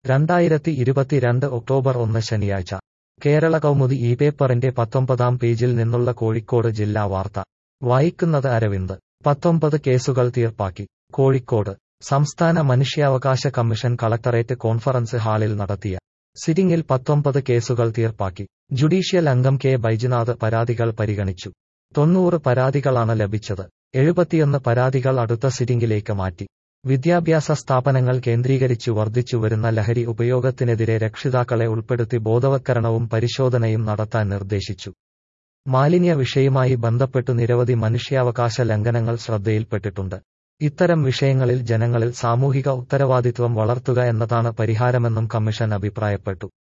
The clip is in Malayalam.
രണ്ടായിരത്തി ഇരുപത്തിരണ്ട് ഒക്ടോബർ ഒന്ന് ശനിയാഴ്ച കേരള കൗമുദി ഈ പേപ്പറിന്റെ പത്തൊമ്പതാം പേജിൽ നിന്നുള്ള കോഴിക്കോട് ജില്ലാ വാർത്ത വായിക്കുന്നത് അരവിന്ദ് പത്തൊമ്പത് കേസുകൾ തീർപ്പാക്കി കോഴിക്കോട് സംസ്ഥാന മനുഷ്യാവകാശ കമ്മീഷൻ കളക്ടറേറ്റ് കോൺഫറൻസ് ഹാളിൽ നടത്തിയ സിറ്റിംഗിൽ പത്തൊമ്പത് കേസുകൾ തീർപ്പാക്കി ജുഡീഷ്യൽ അംഗം കെ ബൈജുനാഥ് പരാതികൾ പരിഗണിച്ചു തൊണ്ണൂറ് പരാതികളാണ് ലഭിച്ചത് എഴുപത്തിയൊന്ന് പരാതികൾ അടുത്ത സിറ്റിംഗിലേക്ക് മാറ്റി വിദ്യാഭ്യാസ സ്ഥാപനങ്ങൾ കേന്ദ്രീകരിച്ചു വർദ്ധിച്ചുവരുന്ന ലഹരി ഉപയോഗത്തിനെതിരെ രക്ഷിതാക്കളെ ഉൾപ്പെടുത്തി ബോധവത്കരണവും പരിശോധനയും നടത്താൻ നിർദ്ദേശിച്ചു മാലിന്യ വിഷയവുമായി ബന്ധപ്പെട്ടു നിരവധി മനുഷ്യാവകാശ ലംഘനങ്ങൾ ശ്രദ്ധയിൽപ്പെട്ടിട്ടുണ്ട് ഇത്തരം വിഷയങ്ങളിൽ ജനങ്ങളിൽ സാമൂഹിക ഉത്തരവാദിത്വം വളർത്തുക എന്നതാണ് പരിഹാരമെന്നും കമ്മീഷൻ അഭിപ്രായപ്പെട്ടു